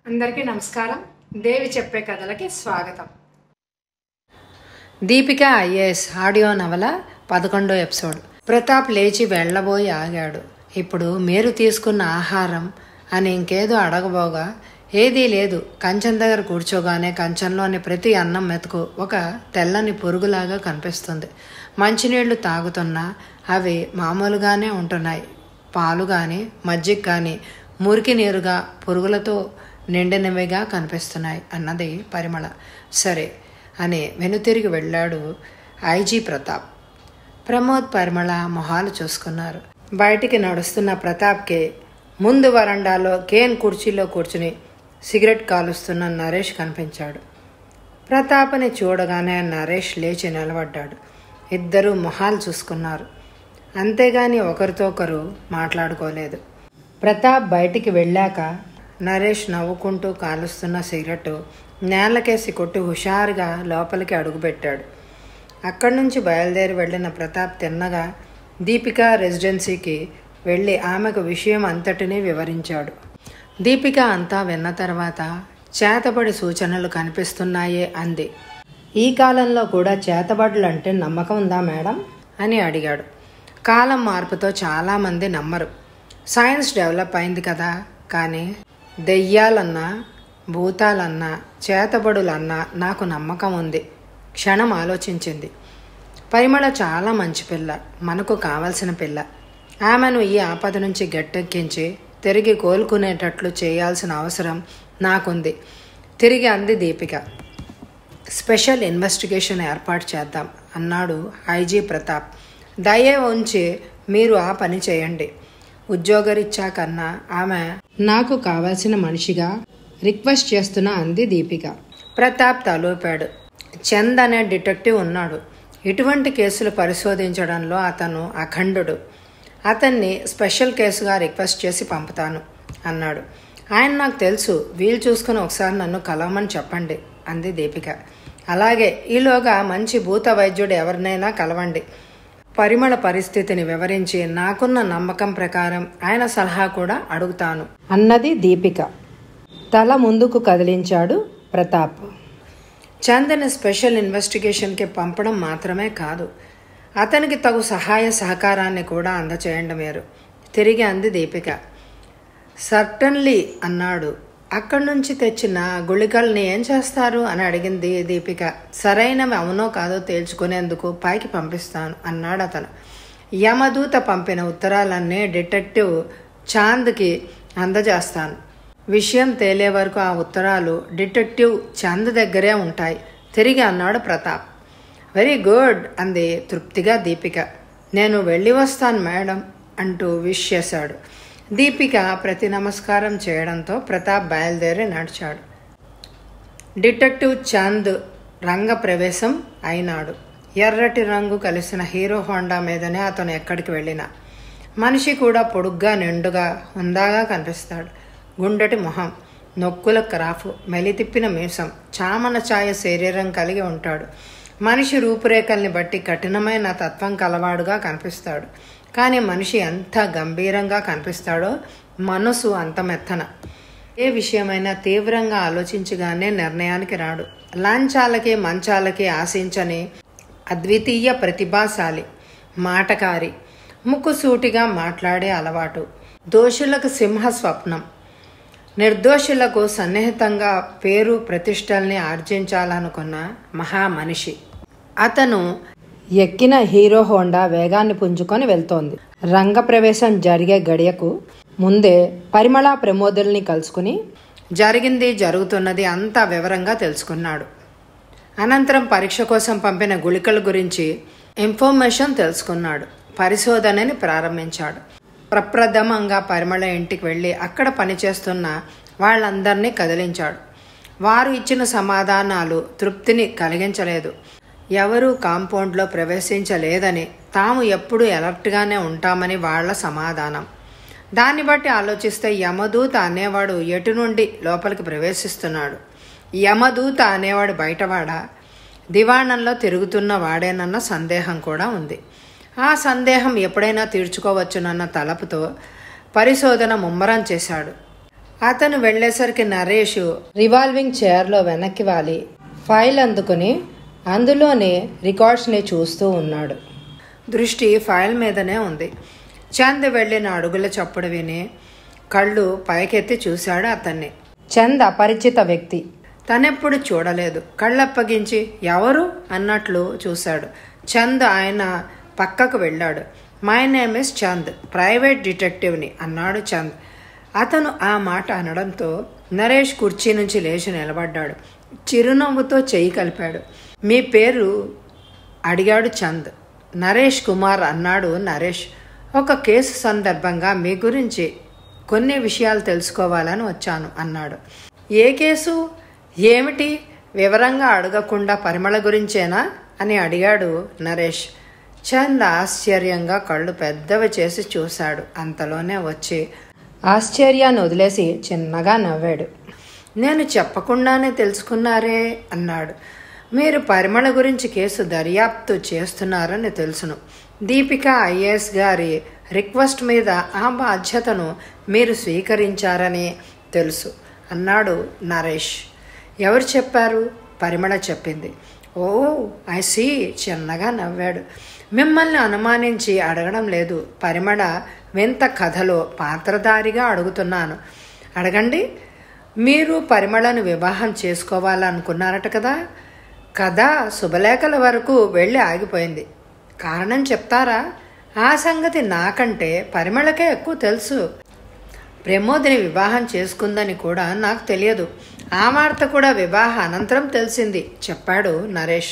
అందరికీ నమస్కారం దేవి చెప్పే కథలకి స్వాగతం దీపిక ఐఏఎస్ ఆడియో నవల పదకొండో ఎపిసోడ్ ప్రతాప్ లేచి వెళ్ళబోయి ఆగాడు ఇప్పుడు మీరు తీసుకున్న ఆహారం అని ఇంకేదో అడగబోగా ఏదీ లేదు కంచం దగ్గర కూర్చోగానే కంచంలోని ప్రతి అన్నం మెతుకు ఒక తెల్లని పురుగులాగా కనిపిస్తుంది మంచినీళ్లు తాగుతున్నా అవి మామూలుగానే ఉంటున్నాయి పాలు కానీ మజ్జిగ కానీ మురికి నీరుగా పురుగులతో నిండినవిగా కనిపిస్తున్నాయి అన్నది పరిమళ సరే అని వెనుతిరిగి వెళ్ళాడు ఐజీ ప్రతాప్ ప్రమోద్ పరిమళ మొహాలు చూసుకున్నారు బయటికి నడుస్తున్న ప్రతాప్కి ముందు వరండాలో కేన్ కుర్చీలో కూర్చుని సిగరెట్ కాలుస్తున్న నరేష్ కనిపించాడు ప్రతాప్ని చూడగానే నరేష్ లేచి నిలబడ్డాడు ఇద్దరూ మొహాలు చూసుకున్నారు అంతేగాని ఒకరితో ఒకరు మాట్లాడుకోలేదు ప్రతాప్ బయటికి వెళ్ళాక నరేష్ నవ్వుకుంటూ కాలుస్తున్న సిగరెట్ నేలకేసి కొట్టి హుషారుగా లోపలికి అడుగుపెట్టాడు అక్కడి నుంచి బయలుదేరి వెళ్ళిన ప్రతాప్ తిన్నగా దీపిక రెసిడెన్సీకి వెళ్ళి ఆమెకు విషయం అంతటినీ వివరించాడు దీపిక అంతా విన్న తర్వాత చేతబడి సూచనలు కనిపిస్తున్నాయే అంది ఈ కాలంలో కూడా చేతబడులు అంటే నమ్మకం ఉందా మేడం అని అడిగాడు కాలం మార్పుతో చాలామంది నమ్మరు సైన్స్ డెవలప్ అయింది కదా కానీ దెయ్యాలన్నా భూతాలన్నా చేతబడులన్నా నాకు నమ్మకం ఉంది క్షణం ఆలోచించింది పరిమళ చాలా మంచి పిల్ల మనకు కావలసిన పిల్ల ఆమెను ఈ ఆపద నుంచి గట్టెక్కించి తిరిగి కోలుకునేటట్లు చేయాల్సిన అవసరం నాకుంది తిరిగి అంది దీపిక స్పెషల్ ఇన్వెస్టిగేషన్ ఏర్పాటు చేద్దాం అన్నాడు ఐజీ ప్రతాప్ దయ ఉంచి మీరు ఆ పని చేయండి ఉద్యోగరీత్యా కన్నా ఆమె నాకు కావాల్సిన మనిషిగా రిక్వెస్ట్ చేస్తున్నా అంది దీపిక ప్రతాప్ తలూపాడు చంద్ అనే డిటెక్టివ్ ఉన్నాడు ఇటువంటి కేసులు పరిశోధించడంలో అతను అఖండుడు అతన్ని స్పెషల్ కేసుగా రిక్వెస్ట్ చేసి పంపుతాను అన్నాడు ఆయన నాకు తెలుసు వీలు చూసుకుని ఒకసారి నన్ను కలవమని చెప్పండి అంది దీపిక అలాగే ఈలోగా మంచి భూత వైద్యుడు ఎవరినైనా కలవండి పరిమళ పరిస్థితిని వివరించి నాకున్న నమ్మకం ప్రకారం ఆయన సలహా కూడా అడుగుతాను అన్నది దీపిక తల ముందుకు కదిలించాడు ప్రతాప్ చందని స్పెషల్ ఇన్వెస్టిగేషన్కి పంపడం మాత్రమే కాదు అతనికి తగు సహాయ సహకారాన్ని కూడా అందచేయండి మీరు తిరిగి అంది దీపిక సర్టన్లీ అన్నాడు అక్కడి నుంచి తెచ్చిన గుళికల్ని ఏం చేస్తారు అని అడిగింది దీపిక సరైనవి అవునో కాదో తేల్చుకునేందుకు పైకి పంపిస్తాను అన్నాడు అతను యమదూత పంపిన ఉత్తరాలన్నీ డిటెక్టివ్ చాంద్కి అందజేస్తాను విషయం తేలే వరకు ఆ ఉత్తరాలు డిటెక్టివ్ చంద్ దగ్గరే ఉంటాయి తిరిగి అన్నాడు ప్రతాప్ వెరీ గుడ్ అంది తృప్తిగా దీపిక నేను వెళ్ళి వస్తాను మేడం అంటూ విష్ చేశాడు దీపిక ప్రతి నమస్కారం చేయడంతో ప్రతాప్ బయలుదేరి నడిచాడు డిటెక్టివ్ చంద్ రంగ ప్రవేశం అయినాడు ఎర్రటి రంగు కలిసిన హీరో హోండా మీదనే అతను ఎక్కడికి వెళ్ళినా మనిషి కూడా పొడుగ్గా నిండుగా హుందాగా కనిపిస్తాడు గుండెటి మొహం నొక్కుల క్రాఫ్ మెలితిప్పిన మీసం చామన ఛాయ శరీరం కలిగి ఉంటాడు మనిషి రూపురేఖల్ని బట్టి కఠినమైన తత్వం కలవాడుగా కనిపిస్తాడు కానీ మనిషి ఎంత గంభీరంగా కనిపిస్తాడో మనసు అంత మెత్తన ఏ విషయమైనా తీవ్రంగా ఆలోచించగానే నిర్ణయానికి రాడు లాంఛాలకి మంచాలకి ఆశించని అద్వితీయ ప్రతిభాశాలి మాటకారి ముక్కుసూటిగా మాట్లాడే అలవాటు దోషులకు సింహ స్వప్నం నిర్దోషులకు సన్నిహితంగా పేరు ప్రతిష్టల్ని ఆర్జించాలనుకున్న మహామనిషి అతను ఎక్కిన హీరో హోండా వేగాన్ని పుంజుకొని వెళ్తోంది రంగప్రవేశం జరిగే గడియకు ముందే పరిమళ ప్రమోదుల్ని కలుసుకుని జరిగింది జరుగుతున్నది అంతా వివరంగా తెలుసుకున్నాడు అనంతరం పరీక్ష కోసం పంపిన గుళికల గురించి ఇన్ఫర్మేషన్ తెలుసుకున్నాడు పరిశోధనని ప్రారంభించాడు ప్రప్రథమంగా పరిమళ ఇంటికి వెళ్ళి అక్కడ పనిచేస్తున్న వాళ్ళందరినీ కదిలించాడు వారు ఇచ్చిన సమాధానాలు తృప్తిని కలిగించలేదు ఎవరూ కాంపౌండ్లో ప్రవేశించలేదని తాము ఎప్పుడూ ఎలర్ట్గానే ఉంటామని వాళ్ల సమాధానం దాన్ని బట్టి ఆలోచిస్తే యమదూత అనేవాడు ఎటు నుండి లోపలికి ప్రవేశిస్తున్నాడు యమదూత అనేవాడు బయటవాడా దివాణంలో తిరుగుతున్న వాడేనన్న సందేహం కూడా ఉంది ఆ సందేహం ఎప్పుడైనా తీర్చుకోవచ్చునన్న తలపుతో పరిశోధన ముమ్మరం చేశాడు అతను వెళ్ళేసరికి నరేష్ రివాల్వింగ్ చైర్లో వెనక్కి వాలి ఫైల్ అందుకుని అందులోని రికార్డ్స్ని చూస్తూ ఉన్నాడు దృష్టి ఫైల్ మీదనే ఉంది చంద్ వెళ్ళిన అడుగుల చప్పుడు విని కళ్ళు పైకెత్తి చూశాడు అతన్ని చంద్ అపరిచిత వ్యక్తి తనెప్పుడు చూడలేదు కళ్ళప్పగించి ఎవరు అన్నట్లు చూశాడు చంద్ ఆయన పక్కకు వెళ్ళాడు my name is Chand private డిటెక్టివ్ని అన్నాడు చంద్ అతను ఆ మాట అనడంతో నరేష్ కుర్చీ నుంచి లేచి నిలబడ్డాడు చిరునవ్వుతో చెయ్యి కలిపాడు మీ పేరు అడిగాడు చంద్ నరేష్ కుమార్ అన్నాడు నరేష్ ఒక కేసు సందర్భంగా మీ గురించి కొన్ని విషయాలు తెలుసుకోవాలని వచ్చాను అన్నాడు ఏ కేసు ఏమిటి వివరంగా అడగకుండా పరిమళ గురించేనా అని అడిగాడు నరేష్ చంద్ ఆశ్చర్యంగా కళ్ళు పెద్దవి చేసి చూశాడు అంతలోనే వచ్చి ఆశ్చర్యాన్ని వదిలేసి చిన్నగా నవ్వాడు నేను చెప్పకుండానే తెలుసుకున్నారే అన్నాడు మీరు పరిమళ గురించి కేసు దర్యాప్తు చేస్తున్నారని తెలుసును దీపిక ఐఏఎస్ గారి రిక్వెస్ట్ మీద ఆ బాధ్యతను మీరు స్వీకరించారని తెలుసు అన్నాడు నరేష్ ఎవరు చెప్పారు పరిమళ చెప్పింది ఓ ఐ సీ చిన్నగా నవ్వాడు మిమ్మల్ని అనుమానించి అడగడం లేదు పరిమళ వింత కథలో పాత్రధారిగా అడుగుతున్నాను అడగండి మీరు పరిమళను వివాహం చేసుకోవాలనుకున్నారట కదా కథ శుభలేఖల వరకు వెళ్ళి ఆగిపోయింది కారణం చెప్తారా ఆ సంగతి నాకంటే పరిమళకే ఎక్కువ తెలుసు ప్రమోదిని వివాహం చేసుకుందని కూడా నాకు తెలియదు ఆ వార్త కూడా వివాహ అనంతరం తెలిసింది చెప్పాడు నరేష్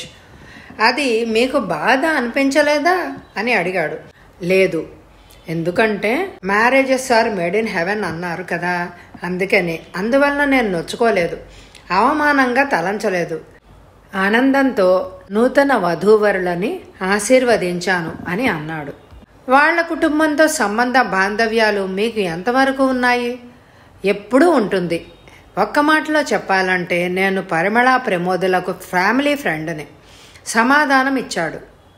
అది మీకు బాధ అనిపించలేదా అని అడిగాడు లేదు ఎందుకంటే marriages are made in heaven అన్నారు కదా అందుకని అందువలన నేను నొచ్చుకోలేదు అవమానంగా తలంచలేదు ఆనందంతో నూతన వధూవరులని ఆశీర్వదించాను అని అన్నాడు వాళ్ళ కుటుంబంతో సంబంధ బాంధవ్యాలు మీకు ఎంతవరకు ఉన్నాయి ఎప్పుడూ ఉంటుంది ఒక్క మాటలో చెప్పాలంటే నేను పరిమళ ప్రమోదులకు ఫ్యామిలీ ఫ్రెండ్ని సమాధానం ఇచ్చాడు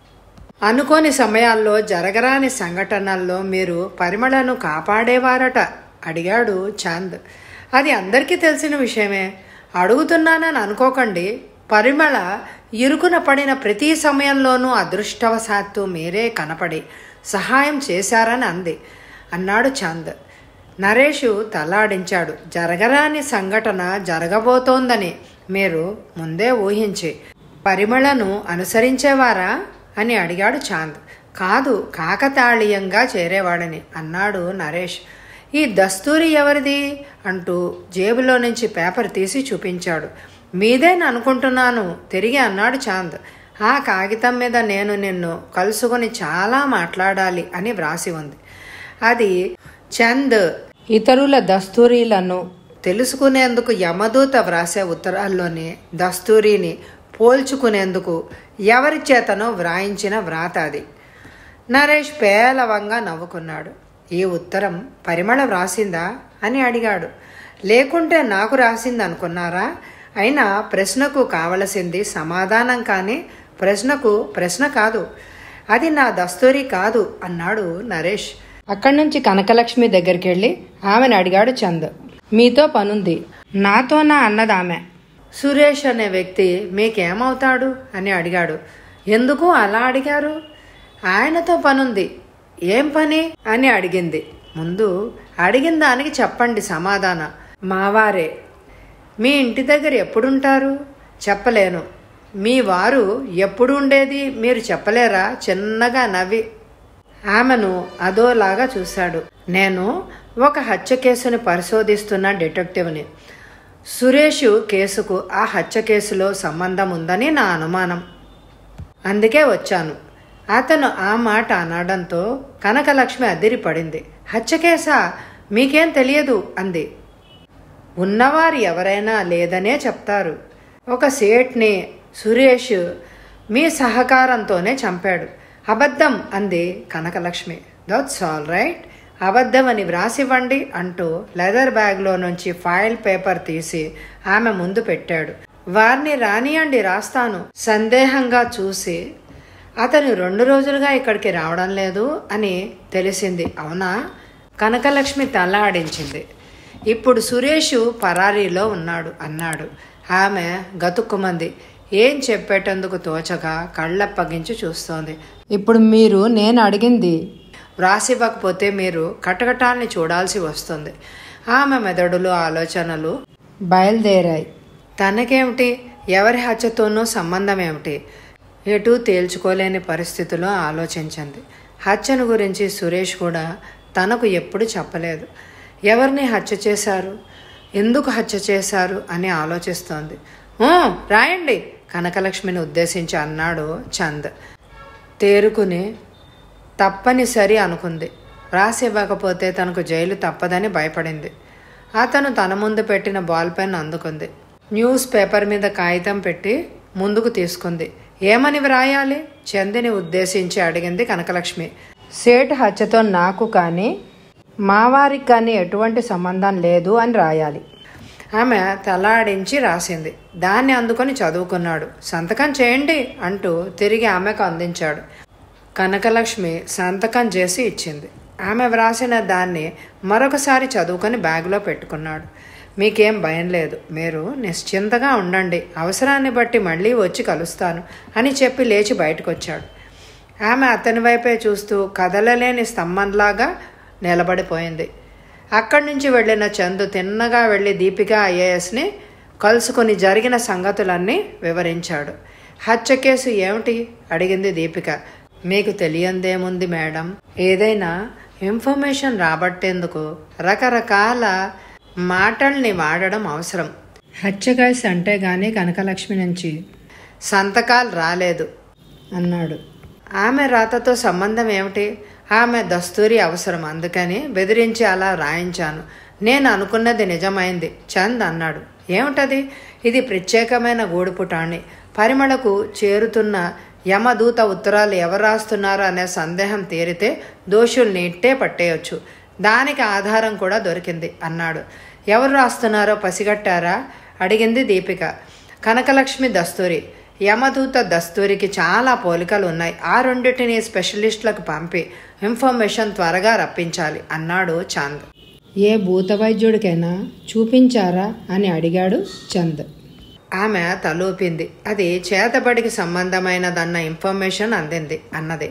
అనుకోని సమయాల్లో జరగరాని సంఘటనల్లో మీరు పరిమళను కాపాడేవారట అడిగాడు చాంద్ అది అందరికీ తెలిసిన విషయమే అడుగుతున్నానని అనుకోకండి పరిమళ ఇరుకున పడిన ప్రతి సమయంలోనూ అదృష్టవశాత్తు మీరే కనపడి సహాయం చేశారని అంది అన్నాడు చాంద్ నరేషు తలాడించాడు జరగరాని సంఘటన జరగబోతోందని మీరు ముందే ఊహించి పరిమళను అనుసరించేవారా అని అడిగాడు చాంద్ కాదు కాకతాళీయంగా చేరేవాడని అన్నాడు నరేష్ ఈ దస్తూరి ఎవరిది అంటూ జేబులో నుంచి పేపర్ తీసి చూపించాడు మీదేని అనుకుంటున్నాను తిరిగి అన్నాడు చాంద్ ఆ కాగితం మీద నేను నిన్ను కలుసుకొని చాలా మాట్లాడాలి అని వ్రాసి ఉంది అది చంద్ ఇతరుల దస్తూరీలను తెలుసుకునేందుకు యమదూత వ్రాసే ఉత్తరాల్లోని దస్తూరిని పోల్చుకునేందుకు ఎవరి చేతనో వ్రాయించిన వ్రాత అది నరేష్ పేలవంగా నవ్వుకున్నాడు ఈ ఉత్తరం పరిమళ వ్రాసిందా అని అడిగాడు లేకుంటే నాకు రాసింది అనుకున్నారా అయినా ప్రశ్నకు కావలసింది సమాధానం కానీ ప్రశ్నకు ప్రశ్న కాదు అది నా దస్తూరి కాదు అన్నాడు నరేష్ అక్కడి నుంచి కనకలక్ష్మి దగ్గరికి వెళ్ళి ఆమెను అడిగాడు చంద్ మీతో పనుంది నాతోనా అన్నది ఆమె సురేష్ అనే వ్యక్తి మీకేమవుతాడు అని అడిగాడు ఎందుకు అలా అడిగారు ఆయనతో పనుంది ఏం పని అని అడిగింది ముందు అడిగిన దానికి చెప్పండి సమాధానం మావారే మీ ఇంటి దగ్గర ఎప్పుడుంటారు చెప్పలేను మీ వారు ఎప్పుడు ఉండేది మీరు చెప్పలేరా చిన్నగా నవ్వి ఆమెను అదోలాగా చూశాడు నేను ఒక హత్య కేసుని పరిశోధిస్తున్న డిటెక్టివ్ని సురేష్ కేసుకు ఆ హత్య కేసులో సంబంధం ఉందని నా అనుమానం అందుకే వచ్చాను అతను ఆ మాట అనడంతో కనకలక్ష్మి అదిరిపడింది హత్య కేసా మీకేం తెలియదు అంది ఉన్నవారు ఎవరైనా లేదనే చెప్తారు ఒక సేట్ని సురేష్ మీ సహకారంతోనే చంపాడు అబద్ధం అంది కనకలక్ష్మి దట్స్ ఆల్ రైట్ అబద్ధం అని వ్రాసివ్వండి అంటూ లెదర్ బ్యాగ్లో నుంచి ఫైల్ పేపర్ తీసి ఆమె ముందు పెట్టాడు వారిని రానియండి రాస్తాను సందేహంగా చూసి అతను రెండు రోజులుగా ఇక్కడికి రావడం లేదు అని తెలిసింది అవునా కనకలక్ష్మి తల ఆడించింది ఇప్పుడు సురేష్ పరారీలో ఉన్నాడు అన్నాడు ఆమె గతుక్కుమంది ఏం చెప్పేటందుకు తోచగా కళ్ళప్పగించి చూస్తోంది ఇప్పుడు మీరు నేను అడిగింది వ్రాసివ్వకపోతే మీరు కటకటాల్ని చూడాల్సి వస్తుంది ఆమె మెదడులో ఆలోచనలు బయలుదేరాయి తనకేమిటి ఎవరి హత్యతోనూ సంబంధం ఏమిటి ఎటూ తేల్చుకోలేని పరిస్థితిలో ఆలోచించింది హత్యను గురించి సురేష్ కూడా తనకు ఎప్పుడు చెప్పలేదు ఎవరిని హత్య చేశారు ఎందుకు హత్య చేశారు అని ఆలోచిస్తోంది "ఊ, రాయండి కనకలక్ష్మిని ఉద్దేశించి అన్నాడు చంద్ తేరుకుని తప్పనిసరి అనుకుంది రాసివ్వకపోతే తనకు జైలు తప్పదని భయపడింది అతను తన ముందు పెట్టిన బాల్ పెన్ అందుకుంది న్యూస్ పేపర్ మీద కాగితం పెట్టి ముందుకు తీసుకుంది ఏమని వ్రాయాలి చందిని ఉద్దేశించి అడిగింది కనకలక్ష్మి సేట్ హత్యతో నాకు కానీ మావారికి కానీ ఎటువంటి సంబంధం లేదు అని రాయాలి ఆమె తలాడించి రాసింది దాన్ని అందుకొని చదువుకున్నాడు సంతకం చేయండి అంటూ తిరిగి ఆమెకు అందించాడు కనకలక్ష్మి సంతకం చేసి ఇచ్చింది ఆమె వ్రాసిన దాన్ని మరొకసారి చదువుకొని బ్యాగులో పెట్టుకున్నాడు మీకేం భయం లేదు మీరు నిశ్చింతగా ఉండండి అవసరాన్ని బట్టి మళ్ళీ వచ్చి కలుస్తాను అని చెప్పి లేచి బయటకు వచ్చాడు ఆమె అతని వైపే చూస్తూ కదలలేని స్తంభంలాగా నిలబడిపోయింది అక్కడి నుంచి వెళ్ళిన చందు తిన్నగా వెళ్ళి దీపిక ఐఏఎస్ని కలుసుకుని జరిగిన సంగతులన్నీ వివరించాడు హత్య కేసు ఏమిటి అడిగింది దీపిక మీకు తెలియందేముంది మేడం ఏదైనా ఇన్ఫర్మేషన్ రాబట్టేందుకు రకరకాల మాటల్ని వాడడం అవసరం హత్య కేసు అంటే గానీ కనకలక్ష్మి నుంచి సంతకాలు రాలేదు అన్నాడు ఆమె రాతతో సంబంధం ఏమిటి ఆమె దస్తూరి అవసరం అందుకని బెదిరించి అలా రాయించాను నేను అనుకున్నది నిజమైంది చంద్ అన్నాడు ఏమిటది ఇది ప్రత్యేకమైన గూడుపుటాణి పరిమళకు చేరుతున్న యమదూత ఉత్తరాలు ఎవరు రాస్తున్నారు అనే సందేహం తీరితే దోషుల్ని ఇట్టే పట్టేయొచ్చు దానికి ఆధారం కూడా దొరికింది అన్నాడు ఎవరు రాస్తున్నారో పసిగట్టారా అడిగింది దీపిక కనకలక్ష్మి దస్తూరి యమదూత దస్తూరికి చాలా పోలికలు ఉన్నాయి ఆ రెండింటిని స్పెషలిస్టులకు పంపి ఇన్ఫర్మేషన్ త్వరగా రప్పించాలి అన్నాడు చంద్ ఏ భూత వైద్యుడికైనా చూపించారా అని అడిగాడు చంద్ ఆమె తలూపింది అది చేతబడికి సంబంధమైనదన్న ఇన్ఫర్మేషన్ అందింది అన్నది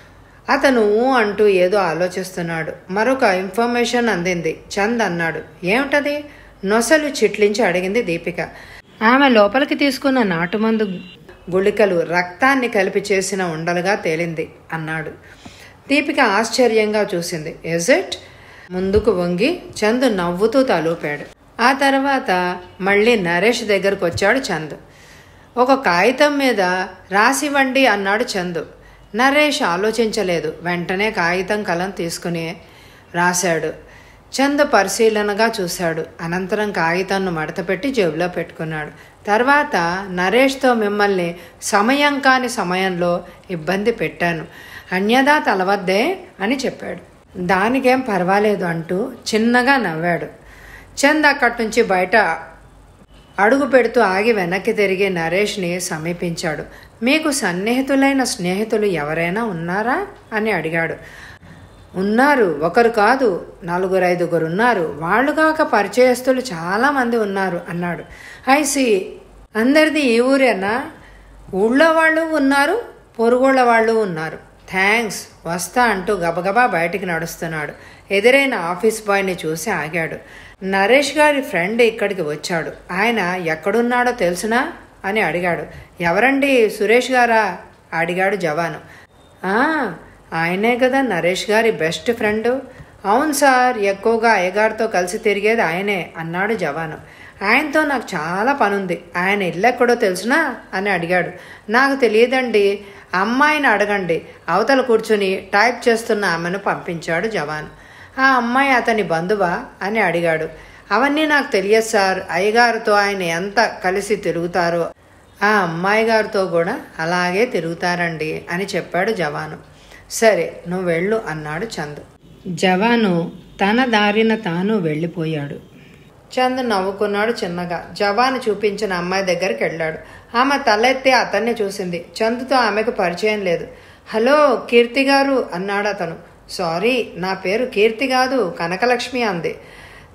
అతను ఊ అంటూ ఏదో ఆలోచిస్తున్నాడు మరొక ఇన్ఫర్మేషన్ అందింది చంద్ అన్నాడు ఏమిటది నొసలు చిట్లించి అడిగింది దీపిక ఆమె లోపలికి తీసుకున్న నాటుమందు గుళికలు రక్తాన్ని కలిపి చేసిన ఉండలుగా తేలింది అన్నాడు దీపిక ఆశ్చర్యంగా చూసింది ఇజ్ ఇట్ ముందుకు వంగి చందు నవ్వుతూ తలూపాడు ఆ తర్వాత మళ్ళీ నరేష్ దగ్గరకు వచ్చాడు చందు ఒక కాగితం మీద రాసివ్వండి అన్నాడు చందు నరేష్ ఆలోచించలేదు వెంటనే కాగితం కలం తీసుకుని రాశాడు చందు పరిశీలనగా చూశాడు అనంతరం కాగితాన్ని మడతపెట్టి జేబులో పెట్టుకున్నాడు తర్వాత నరేష్తో మిమ్మల్ని సమయం కాని సమయంలో ఇబ్బంది పెట్టాను అన్యదా తలవద్దే అని చెప్పాడు దానికేం పర్వాలేదు అంటూ చిన్నగా నవ్వాడు చంద్ అక్కడి నుంచి బయట అడుగు పెడుతూ ఆగి వెనక్కి తిరిగి నరేష్ని సమీపించాడు మీకు సన్నిహితులైన స్నేహితులు ఎవరైనా ఉన్నారా అని అడిగాడు ఉన్నారు ఒకరు కాదు నలుగురు ఐదుగురు ఉన్నారు వాళ్ళు కాక పరిచయస్తులు చాలామంది ఉన్నారు అన్నాడు ఐసి అందరిది ఈ ఊరేనా ఊళ్ళో వాళ్ళు ఉన్నారు పొరుగుళ్ళ వాళ్ళు ఉన్నారు థ్యాంక్స్ వస్తా అంటూ గబగబా బయటికి నడుస్తున్నాడు ఎదురైన ఆఫీస్ బాయ్ని చూసి ఆగాడు నరేష్ గారి ఫ్రెండ్ ఇక్కడికి వచ్చాడు ఆయన ఎక్కడున్నాడో తెలుసునా అని అడిగాడు ఎవరండి సురేష్ గారా అడిగాడు జవాను "ఆ, ఆయనే కదా నరేష్ గారి బెస్ట్ ఫ్రెండ్ అవును సార్ ఎక్కువగా అయ్యగారితో కలిసి తిరిగేది ఆయనే అన్నాడు జవాను ఆయనతో నాకు చాలా పనుంది ఆయన ఇల్లు ఎక్కడో తెలుసునా అని అడిగాడు నాకు తెలియదండి అమ్మాయిని అడగండి అవతల కూర్చుని టైప్ చేస్తున్న ఆమెను పంపించాడు జవాన్ ఆ అమ్మాయి అతని బంధువా అని అడిగాడు అవన్నీ నాకు తెలియదు సార్ అయ్యగారితో ఆయన ఎంత కలిసి తిరుగుతారో ఆ అమ్మాయి గారితో కూడా అలాగే తిరుగుతారండి అని చెప్పాడు జవాను సరే నువ్వు వెళ్ళు అన్నాడు చందు జవాను తన దారిన తాను వెళ్ళిపోయాడు చంద్ నవ్వుకున్నాడు చిన్నగా జవాను చూపించిన అమ్మాయి దగ్గరికి వెళ్ళాడు ఆమె తలెత్తి అతన్ని చూసింది చందుతో ఆమెకు పరిచయం లేదు హలో కీర్తి గారు అన్నాడు అతను సారీ నా పేరు కీర్తి కాదు కనకలక్ష్మి అంది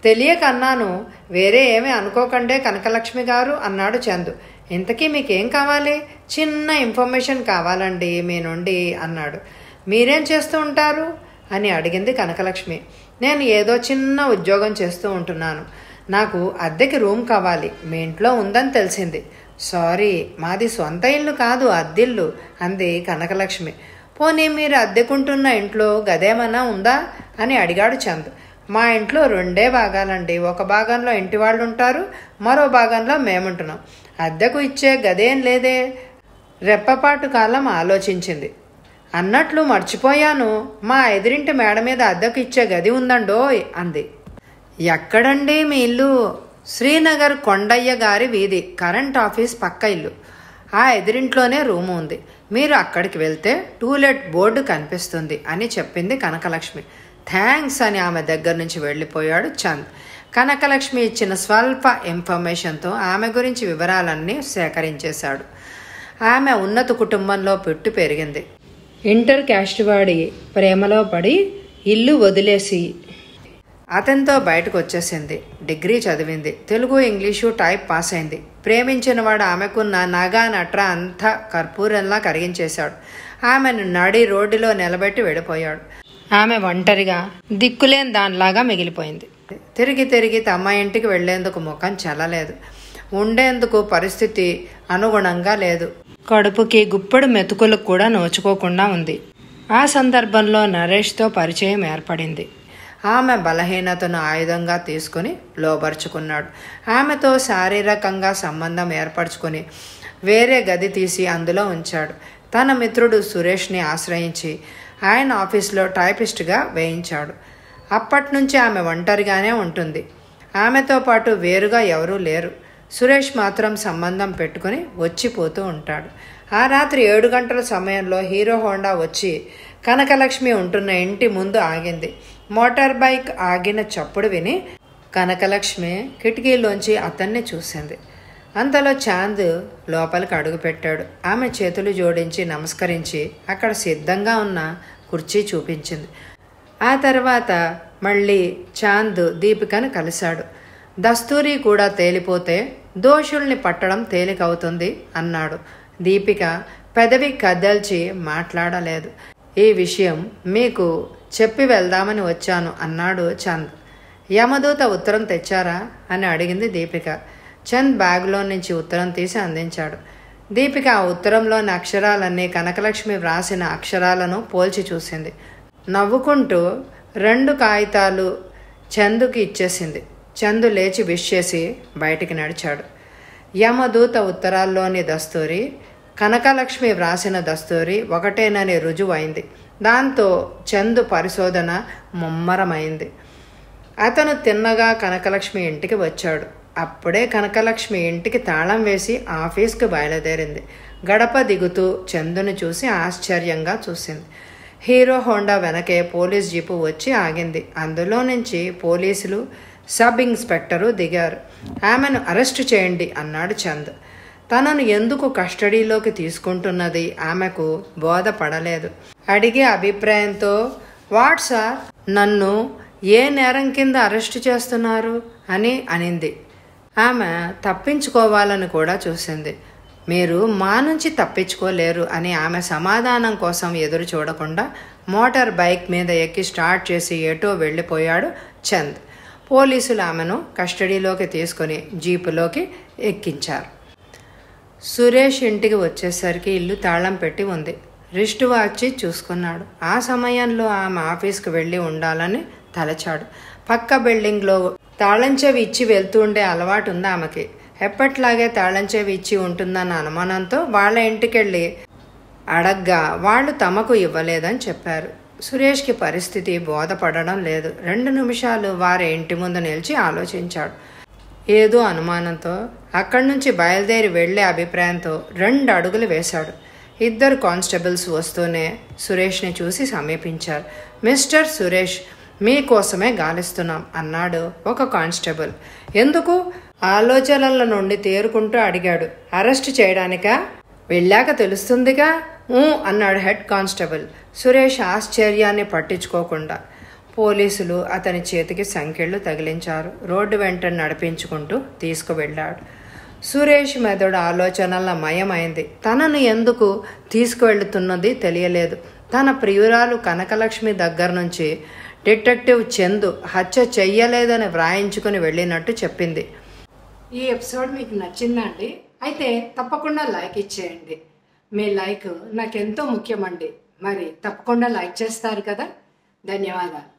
తెలియక అన్నాను వేరే ఏమీ అనుకోకండే కనకలక్ష్మి గారు అన్నాడు చందు ఇంతకీ మీకేం కావాలి చిన్న ఇన్ఫర్మేషన్ కావాలండి మీ నుండి అన్నాడు మీరేం చేస్తూ ఉంటారు అని అడిగింది కనకలక్ష్మి నేను ఏదో చిన్న ఉద్యోగం చేస్తూ ఉంటున్నాను నాకు అద్దెకి రూమ్ కావాలి మీ ఇంట్లో ఉందని తెలిసింది సారీ మాది సొంత ఇల్లు కాదు అద్దిల్లు అంది కనకలక్ష్మి పోనీ మీరు అద్దెకుంటున్న ఇంట్లో గదేమన్నా ఉందా అని అడిగాడు చంద్ మా ఇంట్లో రెండే భాగాలండి ఒక భాగంలో ఇంటి వాళ్ళు ఉంటారు మరో భాగంలో మేముంటున్నాం అద్దెకు ఇచ్చే గదేం లేదే రెప్పపాటు కాలం ఆలోచించింది అన్నట్లు మర్చిపోయాను మా ఎదిరింటి మేడ మీద అద్దెకు ఇచ్చే గది ఉందండోయ్ అంది ఎక్కడండి మీ ఇల్లు శ్రీనగర్ కొండయ్య గారి వీధి కరెంట్ ఆఫీస్ పక్క ఇల్లు ఆ ఎదిరింట్లోనే రూము ఉంది మీరు అక్కడికి వెళ్తే టూలెట్ బోర్డు కనిపిస్తుంది అని చెప్పింది కనకలక్ష్మి థ్యాంక్స్ అని ఆమె దగ్గర నుంచి వెళ్ళిపోయాడు చంద్ కనకలక్ష్మి ఇచ్చిన స్వల్ప ఇన్ఫర్మేషన్తో ఆమె గురించి వివరాలన్నీ సేకరించేశాడు ఆమె ఉన్నత కుటుంబంలో పుట్టి పెరిగింది ఇంటర్ క్యాస్ట్ వాడి ప్రేమలో పడి ఇల్లు వదిలేసి అతనితో బయటకు వచ్చేసింది డిగ్రీ చదివింది తెలుగు ఇంగ్లీషు టైప్ పాస్ అయింది ప్రేమించిన వాడు ఆమెకున్న నగా నట్ర అంతా కర్పూరంలా కరిగించేశాడు ఆమెను నడి రోడ్డులో నిలబెట్టి వెళ్ళిపోయాడు ఆమె ఒంటరిగా దిక్కులేని దానిలాగా మిగిలిపోయింది తిరిగి తిరిగి తమ ఇంటికి వెళ్లేందుకు ముఖం చల్లలేదు ఉండేందుకు పరిస్థితి అనుగుణంగా లేదు కడుపుకి గుప్పెడు మెతుకులకు కూడా నోచుకోకుండా ఉంది ఆ సందర్భంలో నరేష్తో పరిచయం ఏర్పడింది ఆమె బలహీనతను ఆయుధంగా తీసుకుని లోబరుచుకున్నాడు ఆమెతో శారీరకంగా సంబంధం ఏర్పరచుకొని వేరే గది తీసి అందులో ఉంచాడు తన మిత్రుడు సురేష్ని ఆశ్రయించి ఆయన ఆఫీస్లో టైపిస్ట్గా వేయించాడు అప్పటి నుంచి ఆమె ఒంటరిగానే ఉంటుంది ఆమెతో పాటు వేరుగా ఎవరూ లేరు సురేష్ మాత్రం సంబంధం పెట్టుకుని వచ్చిపోతూ ఉంటాడు ఆ రాత్రి ఏడు గంటల సమయంలో హీరో హోండా వచ్చి కనకలక్ష్మి ఉంటున్న ఇంటి ముందు ఆగింది మోటార్ బైక్ ఆగిన చప్పుడు విని కనకలక్ష్మి కిటికీలోంచి అతన్ని చూసింది అంతలో చాంద్ లోపలికి అడుగుపెట్టాడు ఆమె చేతులు జోడించి నమస్కరించి అక్కడ సిద్ధంగా ఉన్న కుర్చీ చూపించింది ఆ తర్వాత మళ్ళీ చాంద్ దీపికను కలిశాడు దస్తూరి కూడా తేలిపోతే దోషుల్ని పట్టడం తేలికవుతుంది అన్నాడు దీపిక పెదవి కదల్చి మాట్లాడలేదు ఈ విషయం మీకు చెప్పి వెళ్దామని వచ్చాను అన్నాడు చంద్ యమదూత ఉత్తరం తెచ్చారా అని అడిగింది దీపిక చంద్ బ్యాగ్లో నుంచి ఉత్తరం తీసి అందించాడు దీపిక ఆ ఉత్తరంలోని అక్షరాలన్నీ కనకలక్ష్మి వ్రాసిన అక్షరాలను పోల్చి చూసింది నవ్వుకుంటూ రెండు కాగితాలు చందుకి ఇచ్చేసింది చందు లేచి విష్ చేసి బయటికి నడిచాడు యమదూత ఉత్తరాల్లోని దస్తూరి కనకలక్ష్మి వ్రాసిన దస్తూరి ఒకటేనని రుజువైంది దాంతో చందు పరిశోధన ముమ్మరమైంది అతను తిన్నగా కనకలక్ష్మి ఇంటికి వచ్చాడు అప్పుడే కనకలక్ష్మి ఇంటికి తాళం వేసి ఆఫీస్కి బయలుదేరింది గడప దిగుతూ చందును చూసి ఆశ్చర్యంగా చూసింది హీరో హోండా వెనకే పోలీస్ జీపు వచ్చి ఆగింది అందులో నుంచి పోలీసులు సబ్ ఇన్స్పెక్టరు దిగారు ఆమెను అరెస్టు చేయండి అన్నాడు చంద్ తనను ఎందుకు కస్టడీలోకి తీసుకుంటున్నది ఆమెకు బోధపడలేదు అడిగే అభిప్రాయంతో వాట్ సార్ నన్ను ఏ నేరం కింద అరెస్టు చేస్తున్నారు అని అనింది ఆమె తప్పించుకోవాలని కూడా చూసింది మీరు మా నుంచి తప్పించుకోలేరు అని ఆమె సమాధానం కోసం ఎదురు చూడకుండా మోటార్ బైక్ మీద ఎక్కి స్టార్ట్ చేసి ఎటో వెళ్ళిపోయాడు చంద్ పోలీసులు ఆమెను కస్టడీలోకి తీసుకుని జీపులోకి ఎక్కించారు సురేష్ ఇంటికి వచ్చేసరికి ఇల్లు తాళం పెట్టి ఉంది రిస్ట్ వాచి చూసుకున్నాడు ఆ సమయంలో ఆమె ఆఫీస్కి వెళ్ళి ఉండాలని తలచాడు పక్క బిల్డింగ్లో తాళం చెవి ఇచ్చి వెళ్తుండే అలవాటు ఉంది ఆమెకి ఎప్పట్లాగే తాళం చెవి ఇచ్చి ఉంటుందన్న అనుమానంతో వాళ్ళ ఇంటికెళ్ళి అడగ్గా వాళ్ళు తమకు ఇవ్వలేదని చెప్పారు సురేష్కి పరిస్థితి బోధపడడం లేదు రెండు నిమిషాలు వారి ఇంటి ముందు నిలిచి ఆలోచించాడు ఏదో అనుమానంతో అక్కడి నుంచి బయలుదేరి వెళ్లే అభిప్రాయంతో రెండు అడుగులు వేశాడు ఇద్దరు కానిస్టేబుల్స్ వస్తూనే సురేష్ని చూసి సమీపించారు మిస్టర్ సురేష్ మీకోసమే గాలిస్తున్నాం అన్నాడు ఒక కానిస్టేబుల్ ఎందుకు ఆలోచనల నుండి తేరుకుంటూ అడిగాడు అరెస్ట్ చేయడానికా వెళ్ళాక తెలుస్తుందిగా ఊ అన్నాడు హెడ్ కానిస్టేబుల్ సురేష్ ఆశ్చర్యాన్ని పట్టించుకోకుండా పోలీసులు అతని చేతికి సంకెళ్ళు తగిలించారు రోడ్డు వెంట నడిపించుకుంటూ తీసుకువెళ్ళాడు సురేష్ మెదడు ఆలోచనల మయమైంది తనను ఎందుకు తీసుకువెళ్తున్నది తెలియలేదు తన ప్రియురాలు కనకలక్ష్మి దగ్గర నుంచి డిటెక్టివ్ చందు హత్య చెయ్యలేదని వ్రాయించుకుని వెళ్ళినట్టు చెప్పింది ఈ ఎపిసోడ్ మీకు నచ్చిందండి అయితే తప్పకుండా లైక్ ఇచ్చేయండి మీ లైక్ నాకెంతో ముఖ్యమండి మరి తప్పకుండా లైక్ చేస్తారు కదా ధన్యవాదాలు